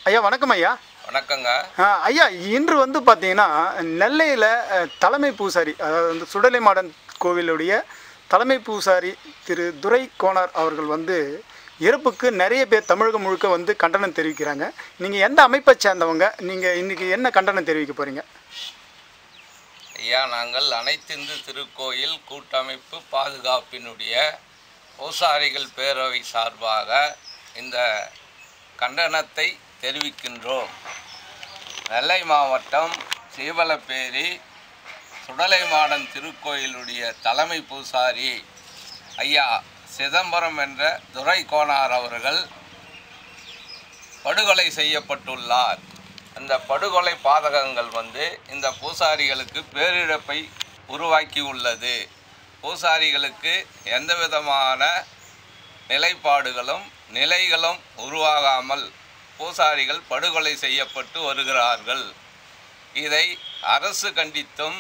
ஐயா வணக்கம் ஐயா வணக்கங்க ஆ, ஐயா இன்று வந்து பார்த்தீங்கன்னா நெல்லையில் அஹ், தலைமை பூசாரி அதாவது வந்து சுடலை மாடன் கோவிலுடைய தலைமை பூசாரி திரு துரை கோனார் அவர்கள் வந்து இறப்புக்கு நிறைய பேர் தமிழகம் முழுக்க வந்து கண்டனம் தெரிவிக்கிறாங்க நீங்கள் எந்த அமைப்பை சேர்ந்தவங்க நீங்கள் இன்னைக்கு என்ன கண்டனம் தெரிவிக்க போகிறீங்க ஐயா நாங்கள் அனைத்திந்து திருக்கோயில் கூட்டமைப்பு பாதுகாப்பினுடைய பூசாரிகள் பேரவை சார்பாக இந்த கண்டனத்தை தெரிவிக்கின்றோம் நெல்லை மாவட்டம் சீவலப்பேரி சுடலைமாடன் திருக்கோயிலுடைய தலைமை பூசாரி ஐயா சிதம்பரம் என்ற துரை கோனார் அவர்கள் படுகொலை செய்யப்பட்டுள்ளார் அந்த படுகொலை பாதகங்கள் வந்து இந்த பூசாரிகளுக்கு பேரிழப்பை உருவாக்கி உள்ளது பூசாரிகளுக்கு எந்த விதமான நிலைப்பாடுகளும் நிலைகளும் உருவாகாமல் பூசாரிகள் படுகொலை செய்யப்பட்டு வருகிறார்கள் இதை அரசு கண்டித்தும்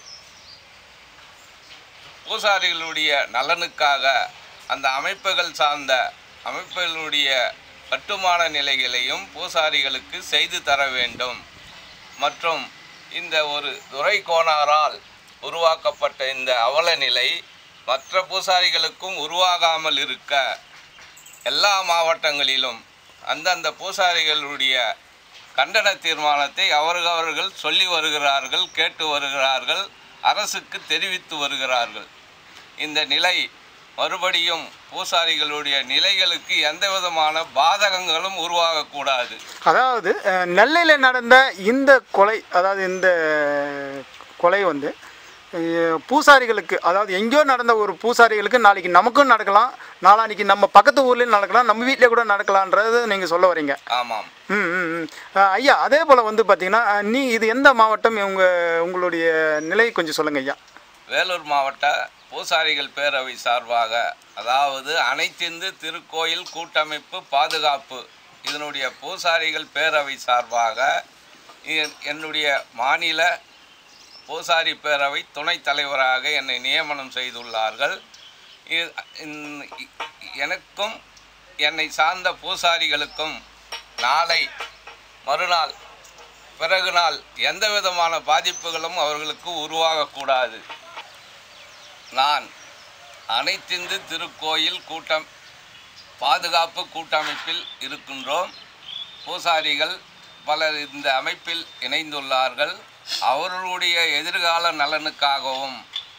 பூசாரிகளுடைய நலனுக்காக அந்த அமைப்புகள் சார்ந்த அமைப்புகளுடைய கட்டுமான நிலைகளையும் பூசாரிகளுக்கு செய்து தர வேண்டும் மற்றும் இந்த ஒரு துரை கோணாரால் உருவாக்கப்பட்ட இந்த அவல நிலை மற்ற பூசாரிகளுக்கும் உருவாகாமல் இருக்க எல்லா மாவட்டங்களிலும் அந்தந்த பூசாரிகளுடைய கண்டன தீர்மானத்தை அவர்கள் சொல்லி வருகிறார்கள் கேட்டு வருகிறார்கள் அரசுக்கு தெரிவித்து வருகிறார்கள் இந்த நிலை மறுபடியும் பூசாரிகளுடைய நிலைகளுக்கு எந்த விதமான பாதகங்களும் உருவாகக்கூடாது அதாவது அஹ், நெல்லையில் நடந்த இந்த கொலை அதாவது இந்த கொலை வந்து அஹ், பூசாரிகளுக்கு அதாவது எங்கேயோ நடந்த ஒரு பூசாரிகளுக்கு நாளைக்கு நமக்கும் நடக்கலாம் நாளான்னைக்கு நம்ம பக்கத்து ஊர்லேயும் நடக்கலாம் நம்ம வீட்டிலே கூட நடக்கலான்றது நீங்கள் சொல்ல வரீங்க ஆமாம் ம் ம் ம். அஹ், ஐயா அதே போல் வந்து பார்த்தீங்கன்னா அஹ், நீ இது எந்த மாவட்டம் உங்கள் உங்களுடைய நிலை கொஞ்சம் சொல்லுங்கள் ஐயா வேலூர் மாவட்ட பூசாரிகள் பேரவை சார்பாக அதாவது அனைத்திந்து திருக்கோயில் கூட்டமைப்பு பாதுகாப்பு இதனுடைய பூசாரிகள் பேரவை சார்பாக என்- என்னுடைய மாநில பூசாரி பேரவை துணைத் தலைவராக என்னை நியமனம் செய்துள்ளார்கள் இ- இந்- இ- எனக்கும் என்னை சார்ந்த பூசாரிகளுக்கும் நாளை மறுநாள் பிறகு நாள் எந்த விதமான பாதிப்புகளும் அவர்களுக்கு உருவாகக்கூடாது நான் அனைத்திந்து திருக்கோயில் கூட்டம் பாதுகாப்பு கூட்டமைப்பில் இருக்கின்றோம் பூசாரிகள் பலர் இந்த அமைப்பில் இணைந்துள்ளார்கள் அவர்களுடைய எதிர்கால நலனுக்காகவும்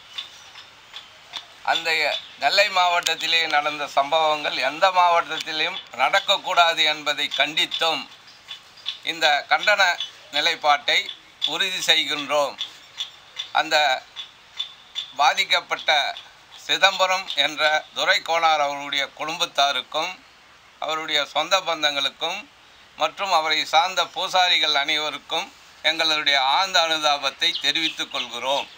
அந்த நெல்லை மாவட்டத்திலே நடந்த சம்பவங்கள் எந்த மாவட்டத்திலும் நடக்கக்கூடாது என்பதை கண்டித்தும் இந்த கண்டன நிலைப்பாட்டை உறுதி செய்கின்றோம் அந்த பாதிக்கப்பட்ட சிதம்பரம் என்ற துரை கோனார் அவருடைய குடும்பத்தாருக்கும் அவருடைய சொந்த பந்தங்களுக்கும் மற்றும் அவரை சார்ந்த பூசாரிகள் அனைவருக்கும் எங்களுடைய ஆழ்ந்த அனுதாபத்தை தெரிவித்துக் கொள்கிறோம்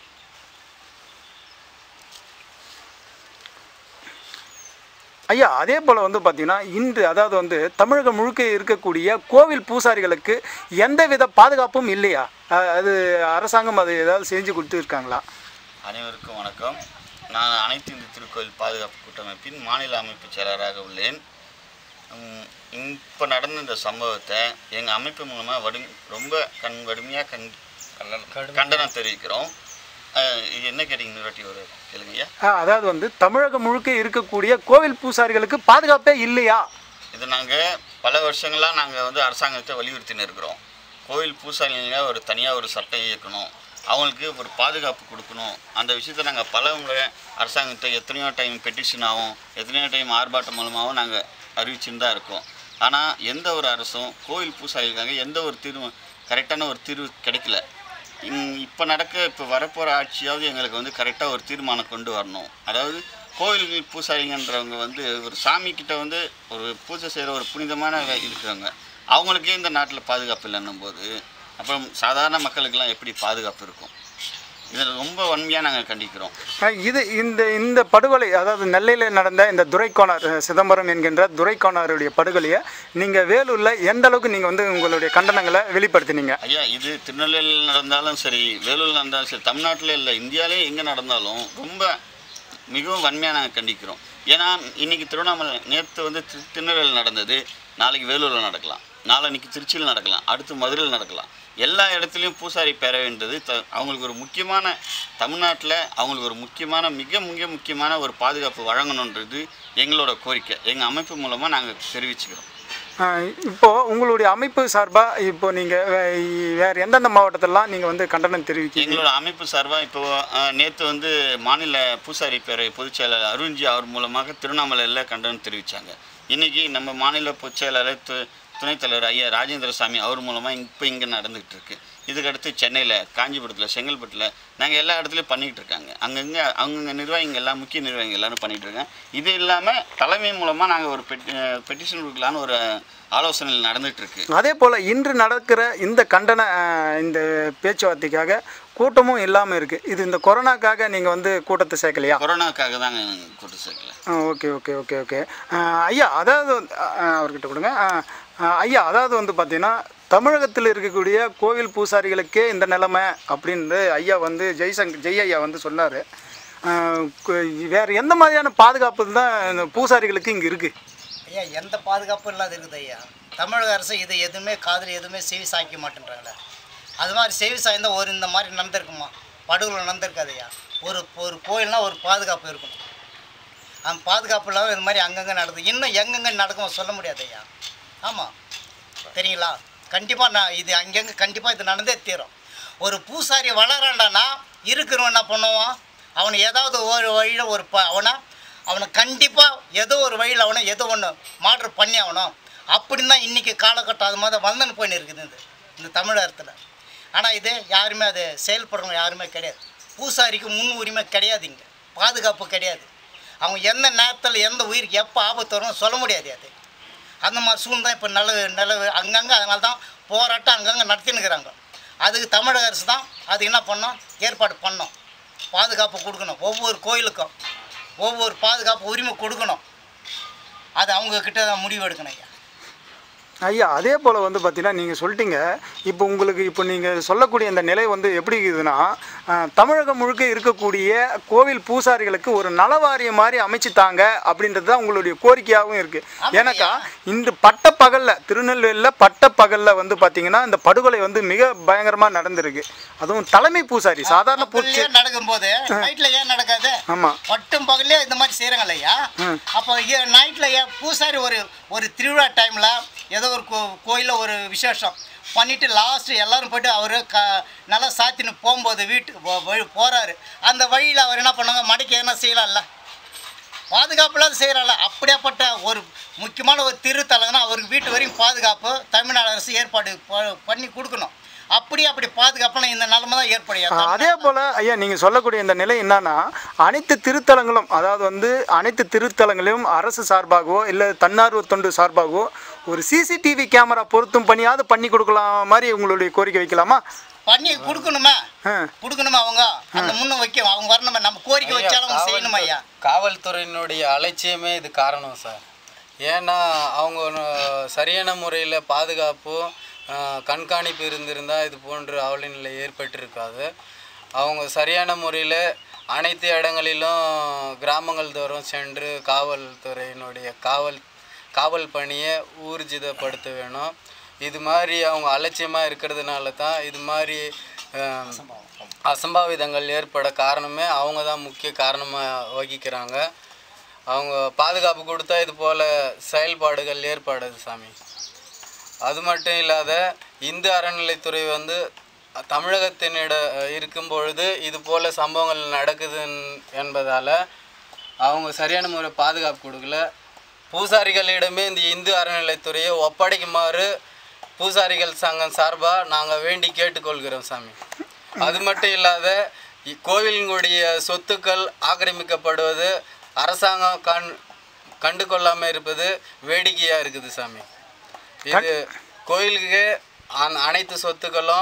ஐயா அதே போல் வந்து பார்த்தீங்கன்னா இன்று அதாவது வந்து தமிழகம் முழுக்க இருக்கக்கூடிய கோவில் பூசாரிகளுக்கு எந்தவித பாதுகாப்பும் இல்லையா அஹ், அது அரசாங்கம் அது ஏதாவது செஞ்சு கொடுத்துருக்காங்களா அனைவருக்கும் வணக்கம் நான் அனைத்து இந்திய திருக்கோயில் பாதுகாப்பு கூட்டமைப்பின் மாநில அமைப்பு செயலராக உள்ளேன் இப்போ நடந்த இந்த சம்பவத்தை எங்கள் அமைப்பு மூலமாக வடு ரொம்ப கண் வடுமையாக கண் கண்டனம் தெரிவிக்கிறோம் அஹ், இது என்ன கேட்டீங்க நூறாட்டி ஒரு கேளுங்கய்யா அஹ், அதாவது வந்து தமிழகம் முழுக்க இருக்கக்கூடிய கோவில் பூசாரிகளுக்கு பாதுகாப்பே இல்லையா இது நாங்கள் பல வருஷங்களாக நாங்கள் வந்து அரசாங்கத்தை வலியுறுத்தின்னு இருக்கிறோம் கோவில் பூசாரிங்க ஒரு தனியாக ஒரு சட்டம் இயக்கணும் அவங்களுக்கு ஒரு பாதுகாப்பு கொடுக்கணும் அந்த விஷயத்தை நாங்கள் பல முறை அரசாங்கத்தை எத்தனையோ டைம் பெட்டிஷனாகவும் எத்தனையோ டைம் ஆர்ப்பாட்டம் மூலமாகவும் நாங்கள் அறிவிச்சுன்னு தான் இருக்கோம் ஆனால் எந்த ஒரு அரசும் கோவில் பூசாரிகளுக்காக எந்த ஒரு தீர்வு கரெக்டான ஒரு தீர்வு கிடைக்கல இப்போ நடக்க இப்போ வரப்போகிற ஆட்சியாவது எங்களுக்கு வந்து கரெக்டாக ஒரு தீர்மானம் கொண்டு வரணும் அதாவது கோவில் பூசாரிங்கன்றவங்க வந்து ஒரு சாமி கிட்ட வந்து ஒரு பூஜை செய்கிற ஒரு புனிதமான வே- இருக்கிறவங்க அவங்களுக்கே இந்த நாட்டில் பாதுகாப்பு இல்லைன்னும் போது அப்புறம் சாதாரண மக்களுக்கெல்லாம் எப்படி பாதுகாப்பு இருக்கும் இதை ரொம்ப வன்மையாக நாங்கள் கண்டிக்கிறோம் அஹ், இது இந்த இந்த படுகொலை அதாவது நெல்லையில் நடந்த இந்த துரைக்கோனார் அஹ், சிதம்பரம் என்கின்ற துரைக்கோனாருடைய படுகொலையை நீங்கள் வேலூரில் எந்த அளவுக்கு நீங்கள் வந்து உங்களுடைய கண்டனங்களை வெளிப்படுத்தினீங்க ஐயா இது திருநெல்வேலியில் நடந்தாலும் சரி வேலூரில் நடந்தாலும் சரி தமிழ்நாட்டில் இல்லை இந்தியாவிலே எங்கே நடந்தாலும் ரொம்ப மிகவும் வன்மையாக நாங்கள் கண்டிக்கிறோம் ஏன்னா இன்னைக்கு திருவண்ணாமலை நேற்று வந்து திரு- திருநெல்வேலியில் நடந்தது நாளைக்கு வேலூரில் நடக்கலாம் நாளன்னைக்கு திருச்சியில் நடக்கலாம் அடுத்து மதுரையில் நடக்கலாம் எல்லா இடத்துலையும் பூசாரி பெற வேண்டியது த அவங்களுக்கு ஒரு முக்கியமான தமிழ்நாட்டில் அவங்களுக்கு ஒரு முக்கியமான மிக மிக முக்கியமான ஒரு பாதுகாப்பு வழங்கணுன்றது எங்களோட கோரிக்கை எங்கள் அமைப்பு மூலமாக நாங்கள் தெரிவிச்சுக்கிறோம் ஆஹ் இப்போ உங்களுடைய அமைப்பு சார்பாக இப்போ நீங்கள் வேறு எந்தெந்த மாவட்டத்திலலாம் நீங்கள் வந்து கண்டனம் தெரிவிக்கிறீங்க எங்களோட அமைப்பு சார்பாக இப்போ நேற்று வந்து மாநில பூசாரி பேரவை பொதுச் செயலாளர் அருண்ஜி அவர் மூலமாக திருவண்ணாமலையில் கண்டனம் தெரிவித்தாங்க இன்றைக்கி நம்ம மாநில பொதுச் செயலாளர் து துணைத் தலைவர் ஐயா ராஜேந்திர சாமி அவர் மூலமாக இப்போ இங்கே நடந்துகிட்டு இருக்கு இதுக்கடுத்து சென்னையில் காஞ்சிபுரத்தில் செங்கல்பட்டில் நாங்கள் எல்லா இடத்துலையும் பண்ணிக்கிட்டு இருக்காங்க அங்கங்கே அங்கங்கே நிர்வாகிகள் எல்லாம் முக்கிய நிர்வாகிகள் எல்லாரும் பண்ணிகிட்டு இருக்காங்க இது இல்லாமல் தலைமை மூலமாக நாங்கள் ஒரு பெட் பெட்டிஷன் கொடுக்கலான்னு ஒரு ஆலோசனை நடந்துகிட்டு இருக்கு அதே போல் இன்று நடக்கிற இந்த கண்டன ஆஹ், இந்த பேச்சுவார்த்தைக்காக கூட்டமும் இல்லாமல் இருக்குது இது இந்த கொரோனாக்காக நீங்கள் வந்து கூட்டத்தை சேர்க்கலையா கொரோனாக்காக தாங்க கூட்டு சேர்க்கல ஓகே ஓகே ஓகே ஓகே ஐயா அதாவது வந்து- ஆ, அவர்கிட்ட கொடுங்க ஆ, ஆ, ஐயா அதாவது வந்து பார்த்தீங்கன்னா தமிழகத்தில் இருக்கக்கூடிய கோவில் பூசாரிகளுக்கே இந்த நிலைமை அப்படின்னு ஐயா வந்து ஜெய்சங்கர் ஜெய் ஐயா வந்து சொன்னார் வேறு எந்த மாதிரியான பாதுகாப்பு தான் இந்த பூசாரிகளுக்கு இங்கே இருக்குது ஐயா எந்த பாதுகாப்பும் இல்லாத இருக்குது ஐயா தமிழக அரசு இது எதுவுமே காதில் எதுவுமே செவி சாய்க்க மாட்டேன்றாங்களே அது மாதிரி செவி சாய்ந்தா ஒரு இந்த மாதிரி நடந்திருக்குமா படுகுல நடந்திருக்காது ஐயா ஒரு ஒரு கோயில்னா ஒரு பாதுகாப்பு இருக்கணும் அந்த பாதுகாப்பு இல்லாமல் இது மாதிரி அங்கங்கே நடக்குது இன்னும் எங்கெங்கே நடக்கும் சொல்ல முடியாது ஐயா ஆமாம் தெரியுங்களா கண்டிப்பாக நான் இது அங்கங்கே கண்டிப்பாக இது நடந்தே தீரும் ஒரு பூசாரி வளராண்டானா இருக்கிறவன் என்ன பண்ணுவான் அவனை ஏதாவது ஒரு வழியில் ஒரு ப அவனை அவனை கண்டிப்பாக ஏதோ ஒரு வழியில் அவனை ஏதோ ஒன்று மாற்று பண்ணி ஆகணும் அப்படின்னு தான் இன்றைக்கி காலகட்டம் அது மாதிரி வளர்ந்துன்னு போயின்னு இருக்குது இது இந்த தமிழகத்தில் ஆனால் இது யாருமே அது செயல்படுறவங்க யாருமே கிடையாது பூசாரிக்கு முன் உரிமை கிடையாது இங்கே பாதுகாப்பு கிடையாது அவங்க எந்த நேரத்தில் எந்த உயிருக்கு எப்போ ஆபத்து வரும் சொல்ல முடியாது அது அந்த மாதிரி சூழ்நிலை தான் இப்போ நிலவு நிலவு அங்கங்கே அதனால தான் போராட்டம் அங்கங்கே நடத்தினுக்கிறாங்க அதுக்கு தமிழக அரசு தான் அது என்ன பண்ணோம் ஏற்பாடு பண்ணோம் பாதுகாப்பு கொடுக்கணும் ஒவ்வொரு கோயிலுக்கும் ஒவ்வொரு பாதுகாப்பு உரிமை கொடுக்கணும் அது அவங்கக்கிட்ட தான் முடிவு எடுக்கணும் ஐயா ஐயா அதே போல் வந்து பார்த்தீங்கன்னா நீங்கள் சொல்லிட்டீங்க இப்போ உங்களுக்கு இப்போ நீங்கள் சொல்லக்கூடிய இந்த நிலை வந்து எப்படி இருக்குதுன்னா ஆஹ், தமிழகம் முழுக்க இருக்கக்கூடிய கோவில் பூசாரிகளுக்கு ஒரு நலவாரியம் மாதிரி அமைச்சுத்தாங்க அப்படின்றது தான் உங்களுடைய கோரிக்கையாகவும் இருக்குது ஆமாம் ஏன்னாக்கா இந்த பட்ட பகலில் திருநெல்வேலியில் பட்ட பகலில் வந்து பார்த்தீங்கன்னா இந்த படுகொலை வந்து மிக பயங்கரமாக நடந்திருக்கு அதுவும் தலைமை பூசாரி சாதாரண பூச்சி பகல்லையே நடக்கும்போது நைட்டில் ஏன் நடக்காது ஆமாம் பட்டும் பகல்லே இந்த மாதிரி செய்கிறாங்க இல்லையா அப்போ நைட்டில் ஏன் பூசாரி ஒரு ஒரு திருவிழா டைமில் ஏதோ ஒரு கோ கோயிலில் ஒரு விசேஷம் பண்ணிவிட்டு லாஸ்ட்டு எல்லாரும் போயிட்டு அவர் க நல்லா சாத்தின்னு போகும்போது வீட்டுக்கு போ- வழி போகிறாரு அந்த வழியில் அவர் என்ன பண்ணாங்க மடைக்கு எதனா செய்யலாம்ல பாதுகாப்புலாம் செய்கிறால அப்படியாப்பட்ட ஒரு முக்கியமான ஒரு திருத்தலங்கன்னா அவருக்கு வீட்டு வரைக்கும் பாதுகாப்பு தமிழ்நாடு அரசு ஏற்பாடு ப- பண்ணி கொடுக்கணும் அப்படி அப்படி பாதுகாப்புனா இந்த நிலைமை தான் ஏற்படும் அதே போல் ஐயா நீங்கள் சொல்லக்கூடிய இந்த நிலை என்னன்னா அனைத்து திருத்தலங்களும் அதாவது வந்து அனைத்து திருத்தலங்களையும் அரசு சார்பாகவோ இல்லை தன்னார்வ தொண்டு சார்பாகவோ ஒரு சிசிடிவி கேமரா பொருத்தும் பணியாவது பண்ணி கொடுக்கலாம் மாதிரி உங்களுடைய கோரிக்கை வைக்கலாமா பண்ணி கொடுக்கணுமே ஆ கொடுக்கணுமா அவங்க அந்த முன்ன வைக்க அவங்க வரணுமே நம்ம கோரிக்கை வச்சாலும் அவங்க செய்யணுமா ஐயா காவல்துறையினுடைய அலட்சியமே இது காரணம் சார் ஏன்னா அவங்க ஒன்னு- சரியான முறையில் பாதுகாப்பு ஆஹ், கண்காணிப்பு இருந்திருந்தால் இது போன்ற அவல நிலை ஏற்பட்டிருக்காது அவங்க சரியான முறையில் அனைத்து இடங்களிலும் கிராமங்கள் தோறும் சென்று காவல்துறையினுடைய காவல் காவல் பணியை ஊர்ஜிதப்படுத்த வேணும் இது மாதிரி அவங்க அலட்சியமாக இருக்கிறதுனால தான் இது மாதிரி ஆஹ், அசம்பாவிதங்கள் ஏற்பட காரணமே அவங்க தான் முக்கிய காரணமாக வகிக்கிறாங்க அவங்க பாதுகாப்பு கொடுத்தா இது போல் செயல்பாடுகள் ஏற்படாது சாமி அது மட்டும் இல்லாத இந்து அறநிலைத்துறை வந்து தமிழகத்தினிட இருக்கும் பொழுது இது போல் சம்பவங்கள் நடக்குது என்பதால் அவங்க சரியான முறை பாதுகாப்பு கொடுக்கல பூசாரிகளிடமே இந்த இந்து அறநிலைத்துறையை ஒப்படைக்குமாறு பூசாரிகள் சங்கம் சார்பாக நாங்கள் வேண்டி கேட்டுக்கொள்கிறோம் சாமி அது மட்டும் இல்லாத இ- கோவிலினுடைய சொத்துக்கள் ஆக்கிரமிக்கப்படுவது அரசாங்கம் கண் கண்டு கொள்ளாமல் இருப்பது வேடிக்கையாக இருக்குது சாமி இது கோயிலுக்கு அன- அனைத்து சொத்துக்களும்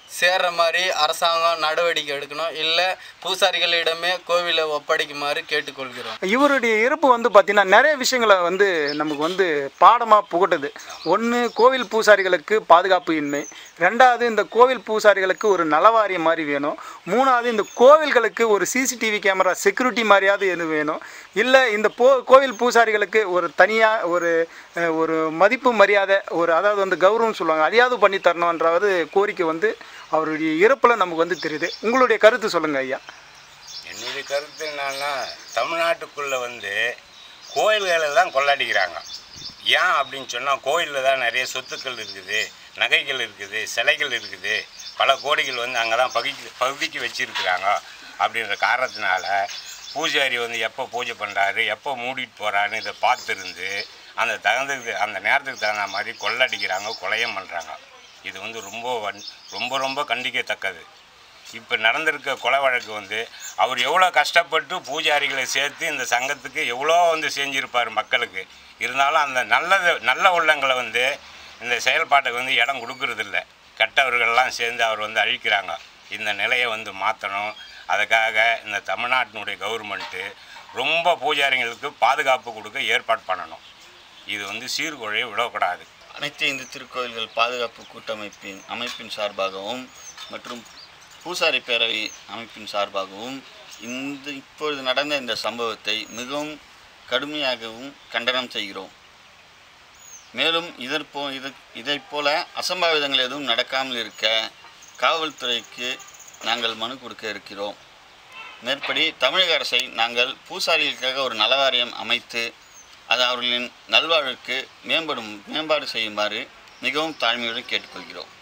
சேர்ற மாதிரி அரசாங்கம் நடவடிக்கை எடுக்கணும் இல்லை பூசாரிகளிடமே கோவிலை ஒப்படைக்குமாறு கேட்டுக்கொள்கிறோம் இவருடைய இறப்பு வந்து பார்த்திங்கன்னா நிறைய விஷயங்களை வந்து நமக்கு வந்து பாடமாக புகட்டுது ஒன்று கோவில் பூசாரிகளுக்கு பாதுகாப்பு இன்மை ரெண்டாவது இந்த கோவில் பூசாரிகளுக்கு ஒரு நலவாரியம் மாதிரி வேணும் மூணாவது இந்த கோவில்களுக்கு ஒரு சிசிடிவி கேமரா செக்யூரிட்டி மாதிரியாவது எது வேணும் இல்லை இந்த போ கோவில் பூசாரிகளுக்கு ஒரு தனியாக ஒரு அஹ், ஒரு மதிப்பு மரியாதை ஒரு அதாவது வந்து கௌரவம் சொல்லுவாங்க அதையாவது பண்ணி தரணுன்றாவது கோரிக்கை வந்து அவருடைய இறப்பில் நமக்கு வந்து தெரியுது உங்களுடைய கருத்து சொல்லுங்கள் ஐயா என்னுடைய கருத்து என்னன்னா தமிழ்நாட்டுக்குள்ளே வந்து கோயில்களை தான் கொள்ளாடிக்கிறாங்க ஏன் அப்படின்னு சொன்னால் கோயிலில் தான் நிறைய சொத்துக்கள் இருக்குது நகைகள் இருக்குது சிலைகள் இருக்குது பல கோடிகள் வந்து அங்கே தான் பகுதி பகுதிக்கு வச்சுருக்குறாங்க அப்படின்ற காரணத்தினால பூஜாரி வந்து எப்போ பூஜை பண்ணுறாரு எப்போ மூடிட்டு போகிறாருன்னு இதை பார்த்துருந்து அந்த தகுந்தது அந்த நேரத்துக்கு தகுந்த மாதிரி கொள்ளடிக்கிறாங்க கொலையும் பண்ணுறாங்க இது வந்து ரொம்ப வன் ரொம்ப ரொம்ப கண்டிக்கத்தக்கது இப்போ நடந்திருக்க கொலை வழக்கு வந்து அவர் எவ்வளோ கஷ்டப்பட்டு பூஜாரிகளை சேர்த்து இந்த சங்கத்துக்கு எவ்வளோ வந்து செஞ்சுருப்பார் மக்களுக்கு இருந்தாலும் அந்த நல்லது நல்ல உள்ளங்களை வந்து இந்த செயல்பாட்டுக்கு வந்து இடம் கொடுக்கறதில்ல கெட்டவர்கள்லாம் சேர்ந்து அவர் வந்து அழிக்கிறாங்க இந்த நிலையை வந்து மாற்றணும் அதுக்காக இந்த தமிழ்நாட்டினுடைய கவர்மெண்ட்டு ரொம்ப பூஜாரிங்களுக்கு பாதுகாப்பு கொடுக்க ஏற்பாடு பண்ணணும் இது வந்து சீர்குழைய விடக்கூடாது அனைத்து இந்து திருக்கோயில்கள் பாதுகாப்பு கூட்டமைப்பின் அமைப்பின் சார்பாகவும் மற்றும் பூசாரி பேரவை அமைப்பின் சார்பாகவும் இந்த இப்பொழுது நடந்த இந்த சம்பவத்தை மிகவும் கடுமையாகவும் கண்டனம் செய்கிறோம் மேலும் இதற்போ இது இதைப் போல அசம்பாவிதங்கள் எதுவும் நடக்காமல் இருக்க காவல்துறைக்கு நாங்கள் மனு கொடுக்க இருக்கிறோம் மேற்படி தமிழக அரசை நாங்கள் பூசாரிகளுக்காக ஒரு நலவாரியம் அமைத்து அது அவர்களின் நல்வாழ்வுக்கு மேம்படும் மேம்பாடு செய்யுமாறு மிகவும் தாழ்மையுடன் கேட்டுக்கொள்கிறோம்